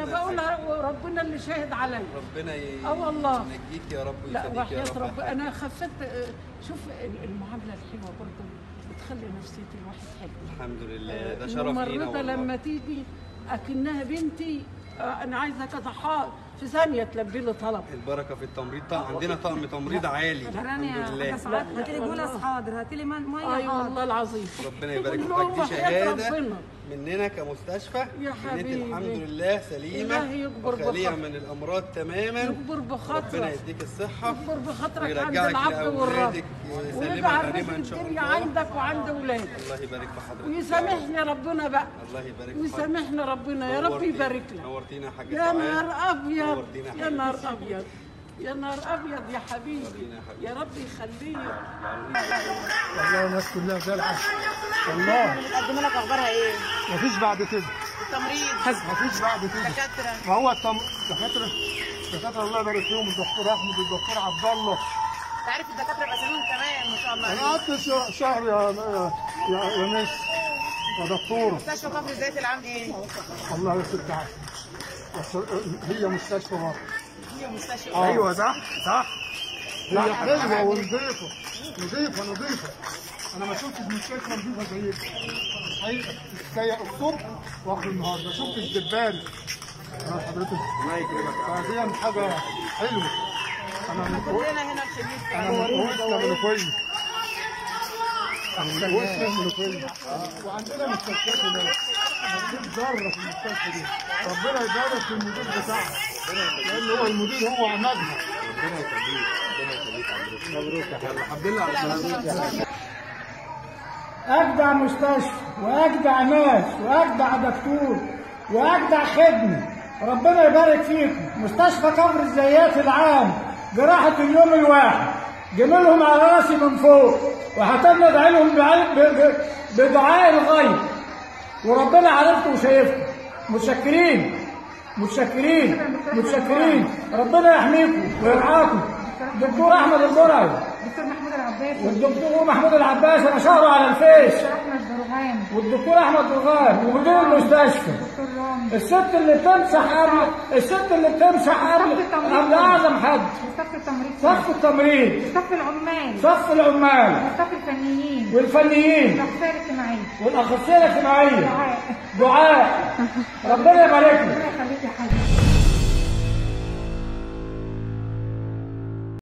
بقول ربنا اللي شاهد عليا ربنا ي- آه والله. ينجيك يا رب لا ويخليك يا وحياة رب رب انا خفت آه، شوف المعامله الحلوه برضه بتخلي نفسيه الواحد حلوه الحمد لله ده شرف لينا الممرضه والله لما تيجي اكنها بنتي آه، انا عايزه كذا حائط في ثانيه تلبي لي طلب البركه في التمريض طبعا عندنا طقم تمريض عالي الحمد لله ساعات هاتي لي جولس حاضر هاتي لي ميه اي حاضر والله العظيم ربنا يبارك في كلهم حضرتك دي وحياة شهاده ربنا. مننا كمستشفى يا إن أنت حبيبي. الحمد لله سليمه إلهي يكبر وخاليه بخاطرك. من الامراض تماما يكبر ربنا بخاطرك يديك الصحه يكبر بخاطرك عند ويرجعك العبد والرب لأولادك يسلمك ويجعل غنيمة رزق إن شاء الدنيا الله. عندك وعند اولادك الله يبارك في حضرتك ويسامحني ربنا بقى الله يبارك في حضرتك ويسامحنا ربنا يا رب نورتينا. يبارك لك نورتينا يا حاجه يا سعاد. نهار ابيض نورتينا يا حبيبتي. نهار ابيض يا نهار ابيض يا حبيبي نورتينا يا حبيبتي. يا رب يخليك والله الناس كلها زي العسل والله بتقدم لك اخبارها ايه؟ مفيش بعد كده التمريض مفيش بعد كده دكاتره ما هو التم... دكاتره دكاتره الله يبارك فيهم الدكتور احمد الدكتور عبد الله تعرف الدكاتره باساميهم كمان ما شاء الله انا عليهم. قعدت شه- شهر يا يا يا مس يا دكتوره مستشفى كفر الزيت العام ايه؟ والله يا ست عسل بس هي مستشفى برضه هي مستشفى ايوه صح صح هي حلوه ونظيفه نظيفه نظيفه انا ما شفتش مستشفى نظيفه زي كده حقيقه جايه الصبح واخر النهار ما شفتش دبان انا حضرتك الله يكرمك فدي حاجه حلوه انا من كلنا هنا الخميس انا من وسط منوفيه انا من وسط منوفيه وعندنا مستشفيات هناك مفيش ذره في المستشفى دي ربنا يبارك في المدير بتاعها لان هو المدير هو عمادها ربنا يخليك ربنا يخليك حضرتك مبروك يا حبيبي الحمد لله على السلامه اجدع مستشفى واجدع ناس واجدع دكتور واجدع خدمه ربنا يبارك فيكم مستشفى كفر الزيات العام جراحه اليوم الواحد جميلهم على راسي من فوق وهتم ادعي لهم بعي- ب- ب- بدعاء الغيب وربنا عارفكم وشايفكم متشكرين متشكرين متشكرين ربنا يحميكم ويرعاكم دكتور احمد البرعي دكتور محمود العباس والدكتور محمود العباس انا شهره على الفيس احمد برغام والدكتور احمد بغار ومدير المستشفى دكتور رامي الست اللي بتمسح قبل الست اللي بتمسح قبل قبل اعظم حد صف التمريض صف التمريض صف العمال صف العمال صف الفنيين والفنيين الاخصائي الاجتماعي والاخصائيه الاجتماعيه دعاء دعاء ربنا يبارك لك ربنا يخليك يا حبيبي